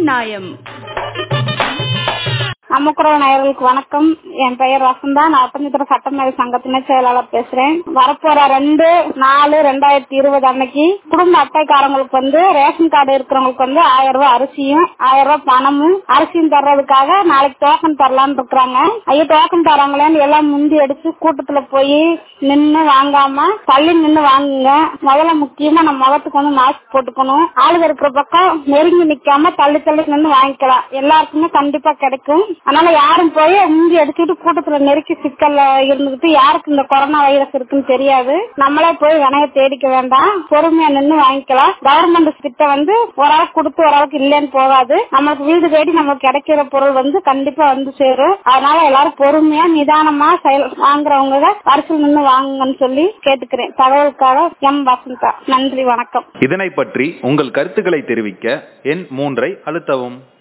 நியாயம் அம்முக்குறவு நேயர்களுக்கு வணக்கம் என் பெயர் வசந்தா நான் ஒப்பந்தத்திர சட்டமேல் சங்கத்தின செயலாளர் பேசுறேன் வரப்போற ரெண்டு நாலு ரெண்டாயிரத்தி இருபது அன்னைக்கு குடும்ப அட்டைக்காரங்களுக்கு வந்து ரேஷன் கார்டு இருக்கிறவங்களுக்கு வந்து ஆயிரம் ரூபாய் அரிசியும் ஆயிரம் ரூபாய் பணமும் அரிசியும் தர்றதுக்காக நாளைக்கு டோக்கன் தரலாம்னு இருக்கிறாங்க ஐயோ டோக்கன் தராங்களேன்னு எல்லாம் முந்தி அடிச்சு கூட்டத்துல போய் நின்னு வாங்காம தள்ளி நின்னு வாங்குங்க முதல்ல முக்கியமா நம்ம முகத்துக்கு வந்து மாஸ்க் போட்டுக்கணும் ஆளுங்க இருக்கிற பக்கம் நெருங்கி நிக்காம தள்ளி தள்ளி நின்னு வாங்கிக்கலாம் எல்லாருக்குமே கண்டிப்பா கிடைக்கும் அதனால யாரும் போய் முந்தி அடிச்சுட்டு கூட்டத்துல நெருக்கி சிக்கல்ல இருந்துகிட்டு யாருக்கு இந்த கொரோனா வைரஸ் இருக்குன்னு தெரியாது நம்மளே போய் வினைய தேடிக்க வேண்டாம் பொறுமையா நின்னு வாங்கிக்கலாம் கவர்மெண்ட் கிட்ட வந்து ஒரு ஆள் கொடுத்து ஒரு ஆளுக்கு இல்லைன்னு போகாது நம்மளுக்கு வீடு தேடி நமக்கு கிடைக்கிற பொருள் வந்து கண்டிப்பா வந்து சேரும் அதனால எல்லாரும் பொறுமையா நிதானமா செயல் வாங்குறவங்க வரிசையில் நின்னு வாங்குங்கன்னு சொல்லி கேட்டுக்கிறேன் தகவலுக்காக எம் வசந்தா நன்றி வணக்கம் இதனை பற்றி உங்கள் கருத்துக்களை தெரிவிக்க எண் மூன்றை அழுத்தவும்